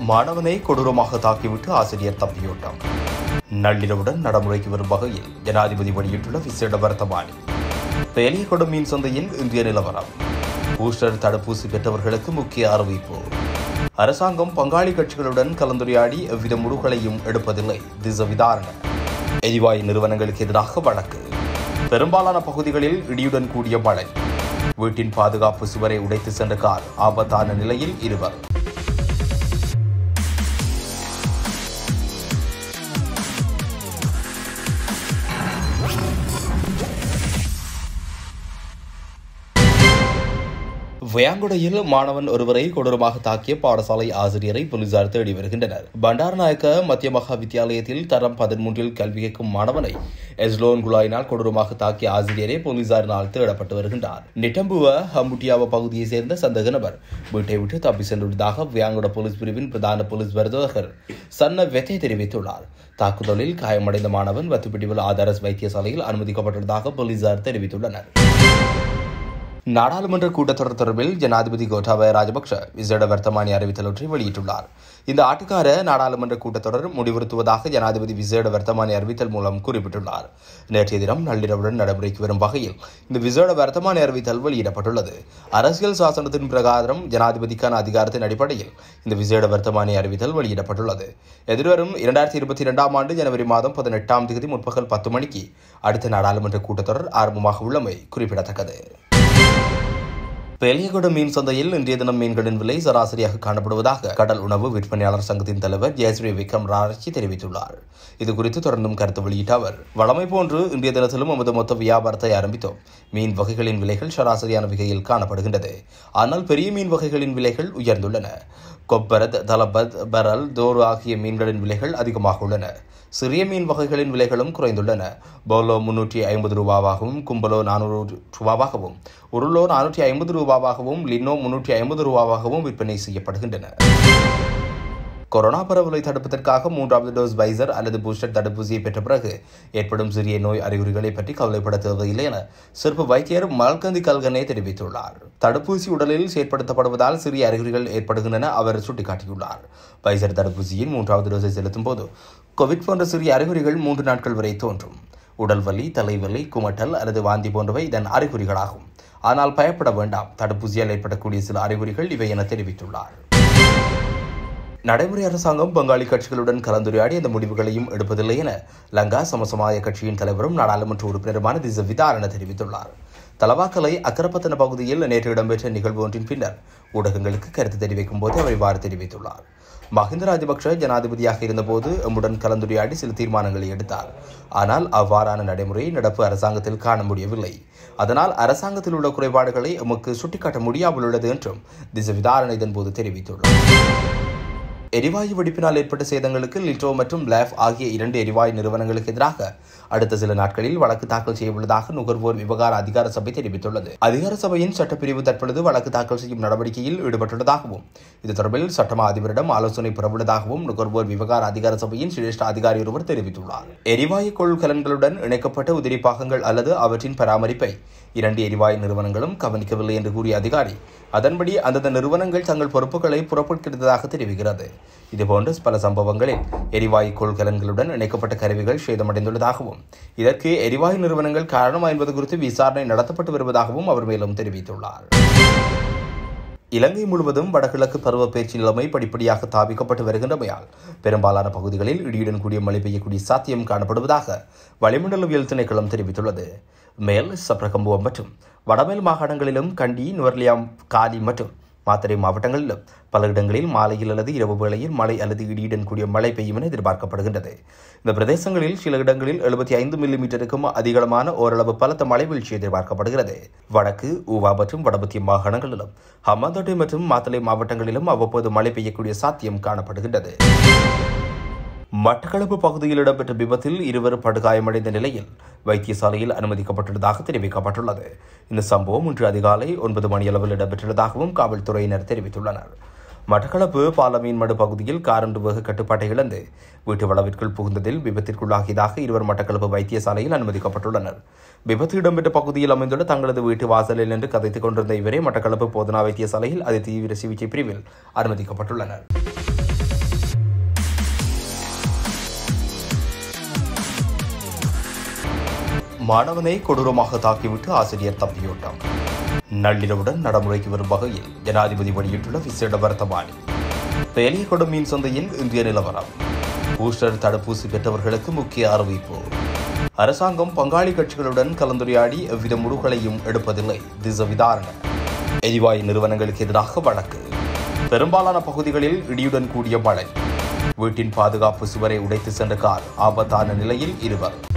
மாணவனை கொடூரமாக தாக்கிவிட்டு ஆசிரியர் தப்பியோட்டம் நள்ளிரவுடன் நடைமுறைக்கு வரும் வகையில் ஜனாதிபதி வெளியிட்டுள்ள விசேட வர்த்தமானி பெலியகொடு மீன் சந்தையின் இந்திய நிலவரம் பூஸ்டர் தடுப்பூசி பெற்றவர்களுக்கு முக்கிய அறிவிப்பு அரசாங்கம் பங்காளி கட்சிகளுடன் கலந்துரையாடி எவ்வித முடிவுகளையும் எடுப்பதில்லை திச விதாரண எரிவாயு நிறுவனங்களுக்கு எதிராக வழக்கு பெரும்பாலான பகுதிகளில் இடியுடன் கூடிய மழை வீட்டின் பாதுகாப்பு சுவரை உடைத்து சென்ற கார் ஆபத்தான நிலையில் இருவர் வயாங்குடையில் மாணவன் ஒருவரை கொடூரமாக தாக்கிய பாடசாலை ஆசிரியரை போலீசார் தேடி வருகின்றனர் பண்டாரநாயக்க மத்திய மகா வித்தியாலயத்தில் தரம் பதிமூன்றில் கல்வி கேட்கும் மாணவனை எஸ்லோன் குழாயினால் கொடூரமாக தாக்கிய ஆசிரியரே போலீசாரினால் தேடப்பட்டு வருகின்றார் நிட்டம்புவ ஹம்புட்டியாவ பகுதியைச் சேர்ந்த சந்தேக நபர் வீட்டை விட்டு தப்பி சென்றுள்ளதாக வியாங்குட போலீஸ் பிரிவின் பிரதான போலீஸ் வருதகர் சன்ன வெத்தை தெரிவித்துள்ளார் தாக்குதலில் காயமடைந்த மாணவன் வத்துப்பிடிவில் ஆதாரஸ் வைத்தியசாலையில் அனுமதிக்கப்பட்டுள்ளதாக போலீசார் தெரிவித்துள்ளனர் நாடாளுமன்ற கூட்டத்தொடர் தொடர்பில் ஜனாதிபதி கோட்டாபய ராஜபக்ஷ விசேட வர்த்தமானி அறிவித்தல் ஒன்றை வெளியிட்டுள்ளார் இந்த ஆட்டுக்கார நாடாளுமன்ற கூட்டத்தொடர் முடிவுறுத்துவதாக ஜனாதிபதி விசேட வர்த்தமானி அறிவித்தல் மூலம் குறிப்பிட்டுள்ளார் நேற்றைய தினம் நள்ளிரவுடன் நடைமுறைக்கு வரும் வகையில் இந்த விசேட வர்த்தமானி அறிவித்தல் வெளியிடப்பட்டுள்ளது அரசியல் சாசனத்தின் பிரகாரம் ஜனாதிபதிக்கான அதிகாரத்தின் அடிப்படையில் இந்த விசேட வர்த்தமானி அறிவித்தல் வெளியிடப்பட்டுள்ளது எதிர்வரும் இரண்டாயிரத்தி இருபத்தி இரண்டாம் ஆண்டு ஜனவரி மாதம் பதினெட்டாம் தேதி முற்பகல் பத்து மணிக்கு அடுத்த நாடாளுமன்ற கூட்டத்தொடர் ஆரம்பமாக உள்ளமை குறிப்பிடத்தக்கது பெலியகுட மீன் சந்தையில் இன்றைய தினம் மீன்களின் விலை சராசரியாக காணப்படுவதாக கடல் உணவு விற்பனையாளர் சங்கத்தின் தலைவர் ஜெயஸ்ரீ விக்ரம் ராரட்சி தெரிவித்துள்ளார் இது குறித்து தொடர்ந்தும் கருத்து வெளியிட்ட அவர் வளமை போன்று இன்றைய தினத்திலும் நமது மொத்த வியாபாரத்தை ஆரம்பித்தோம் மீன் வகைகளின் விலைகள் சராசரியான வகையில் காணப்படுகின்றது ஆனால் பெரிய மீன் வகைகளின் விலைகள் உயர்ந்துள்ளன கொப்பரத் தலபத் பரல் தோரு ஆகிய மீன்களின் விலைகள் அதிகமாக உள்ளன சிறிய மீன் வகைகளின் விலைகளும் குறைந்துள்ளன போலோ முன்னூற்றி ஐம்பது ரூபாவாகவும் கும்பலோ நானூறு ரூபாவாகவும் உருளோ நானூற்றி ஐம்பது ரூபாவாகவும் லின்னோ முன்னூற்றி ஐம்பது ரூபாவாகவும் விற்பனை செய்யப்படுகின்றன கொரோனா பரவலை தடுப்பதற்காக மூன்றாவது டோஸ் பைசர் அல்லது பூஸ்டர் தடுப்பூசியை பெற்ற பிறகு ஏற்படும் சிறிய நோய் அறிகுறிகளை பற்றி கவலைப்பட தேவையில்லை என சிறப்பு வைத்தியர் மல்கந்தி கல்கனே தெரிவித்துள்ளார் தடுப்பூசி உடலில் செயற்படுத்தப்படுவதால் சிறிய அறிகுறிகள் ஏற்படுகின்றன அவர் சுட்டிக்காட்டியுள்ளார் பைசர் தடுப்பூசியின் மூன்றாவது டோஸை செலுத்தும் போது கோவிட் போன்ற சிறிய அறிகுறிகள் மூன்று நாட்கள் வரை தோன்றும் உடல் வலி தலைவலி குமட்டல் அல்லது வாந்தி போன்றவை இதன் அறிகுறிகளாகும் ஆனால் பயப்பட வேண்டாம் தடுப்பூசியால் ஏற்படக்கூடிய சில அறிகுறிகள் இவை என தெரிவித்துள்ளார் நடைமுறை அரசாங்கம் பங்காளி கட்சிகளுடன் கலந்துரையாடி அந்த முடிவுகளையும் எடுப்பதில்லை என லங்கா சமசமாய கட்சியின் தலைவரும் நாடாளுமன்ற உறுப்பினருமான திச விதாரண தெரிவித்துள்ளார் தலவாக்கலை அக்கரப்பத்தன பகுதியில் நேற்று இடம்பெற்ற நிகழ்வு ஒன்றின் பின்னர் ஊடகங்களுக்கு கருத்து தெரிவிக்கும் போது அவர் இவ்வாறு தெரிவித்துள்ளார் மஹிந்த ராஜபக்ஷ ஜனாதிபதியாக இருந்தபோது எம்முடன் கலந்துரையாடி சில தீர்மானங்களை எடுத்தார் ஆனால் அவ்வாறான நடைமுறையை நடப்பு அரசாங்கத்தில் காண முடியவில்லை அதனால் அரசாங்கத்தில் உள்ள குறைபாடுகளை எமக்கு சுட்டிக்காட்ட முடியாமல் உள்ளது என்றும் திச விதாரணை இதன்போது தெரிவித்துள்ளார் எரிவாயு வெடிப்பினால் ஏற்பட்ட சேதங்களுக்கு லிட்டோ மற்றும் லேப் ஆகிய இரண்டு எரிவாயு நிறுவனங்களுக்கு எதிராக அடுத்த சில நாட்களில் வழக்கு தாக்கல் செய்யவுள்ளதாக நுகர்வோர் விவகார அதிகார சபை தெரிவித்துள்ளது அதிகார சபையின் சட்டப்பிரிவு தற்பொழுது வழக்கு தாக்கல் செய்யும் நடவடிக்கையில் ஈடுபட்டுள்ளதாகவும் இது தொடர்பில் சட்டமா அதிபரிடம் ஆலோசனை பெறவுள்ளதாகவும் நுகர்வோர் விவகார அதிகார சபையின் சிரேஷ்ட அதிகாரி ஒருவர் தெரிவித்துள்ளார் எரிவாயு கொள்கலன்களுடன் இணைக்கப்பட்ட உதிரி பாகங்கள் அல்லது அவற்றின் பராமரிப்பை இரண்டு எரிவாயு நிறுவனங்களும் கவனிக்கவில்லை என்று கூறிய அதிகாரி அதன்படி அந்தந்த நிறுவனங்கள் தங்கள் பொறுப்புகளை புறப்படுத்தியதாக தெரிவிக்கிறது இதுபோன்ற பல சம்பவங்களில் எரிவாயு கொள்கலன்களுடன் இணைக்கப்பட்ட கருவிகள் சேதமடைந்துள்ளதாகவும் இதற்கு எரிவாயு நிறுவனங்கள் காரணமா என்பது குறித்து விசாரணை நடத்தப்பட்டு வருவதாகவும் அவர் மேலும் தெரிவித்துள்ளார் இலங்கை முழுவதும் வடகிழக்கு பருவப்பெயர்ச்சி நிலைமை படிப்படியாக தாபிக்கப்பட்டு வருகின்றமையால் பெரும்பாலான பகுதிகளில் இடியுடன் கூடிய மழை பெய்யக்கூடிய சாத்தியம் காணப்படுவதாக வளிமண்டலவியல் திணைக்களம் தெரிவித்துள்ளது மேல் சப்ரகம்புவம் மற்றும் வடமேல் மாகாணங்களிலும் கண்டி நுவர்லியாம் காலி மற்றும் மாத்தறை மாவட்டங்களிலும் பல இடங்களில் மாலையில் அல்லது இரவு வேளையில் மழை அல்லது இடியுடன் கூடிய மழை பெய்யும் என எதிர்பார்க்கப்படுகின்றது இந்த பிரதேசங்களில் சில இடங்களில் எழுபத்தி ஐந்து மில்லிமீட்டருக்கும் அதிகமான ஓரளவு பலத்த மழை வீழ்ச்சி எதிர்பார்க்கப்படுகிறது வடக்கு ஊவா மற்றும் வடமத்திய மாகாணங்களிலும் ஹம்மாந்தோட்டை மற்றும் மாத்தளை மாவட்டங்களிலும் அவ்வப்போது மழை பெய்யக்கூடிய சாத்தியம் காணப்படுகின்றது மட்டக்களப்பு பகுதியில் இடம்பெற்ற விபத்தில் இருவர் படுகாயமடைந்த நிலையில் வைத்தியசாலையில் அனுமதிக்கப்பட்டுள்ளதாக தெரிவிக்கப்பட்டுள்ளது இந்த சம்பவம் இன்று அதிகாலை ஒன்பது மணியளவில் இடம்பெற்றுள்ளதாகவும் காவல்துறையினர் தெரிவித்துள்ளனர் மட்டக்களப்பு பாலமீன்மடு பகுதியில் காரண்டு வேக கட்டுப்பாட்டை இழந்து வீட்டு வளவிற்குள் புகுந்ததில் விபத்திற்குள்ளாகியதாக இருவர் மட்டக்களப்பு வைத்தியசாலையில் அனுமதிக்கப்பட்டுள்ளனர் விபத்து இடம்பெற்ற பகுதியில் அமைந்துள்ள தங்களது வீட்டு வாசலில் நின்று கதைத்துக் கொண்டிருந்த இவரே மட்டக்களப்பு போதனா வைத்தியசாலையில் அதிதீவிர சிகிச்சை பிரிவில் அனுமதிக்கப்பட்டுள்ளனர் மாணவனை கொடூரமாக தாக்கிவிட்டு ஆசிரியர் தப்பியோட்டம் நள்ளிரவுடன் நடைமுறைக்கு வரும் வகையில் ஜனாதிபதி வெளியிட்டுள்ள விசேட வர்த்தமானி பெலியகொடு மீன் சந்தையின் இந்திய நிலவரம் பூஸ்டர் தடுப்பூசி பெற்றவர்களுக்கு முக்கிய அறிவிப்பு அரசாங்கம் பங்காளி கட்சிகளுடன் கலந்துரையாடி எவ்வித முடிவுகளையும் எடுப்பதில்லை திச விதாரண எரிவாயு நிறுவனங்களுக்கு எதிராக வழக்கு பெரும்பாலான பகுதிகளில் இடியுடன் கூடிய மழை வீட்டின் பாதுகாப்பு சுவரை உடைத்து சென்ற கார் ஆபத்தான நிலையில் இருவர்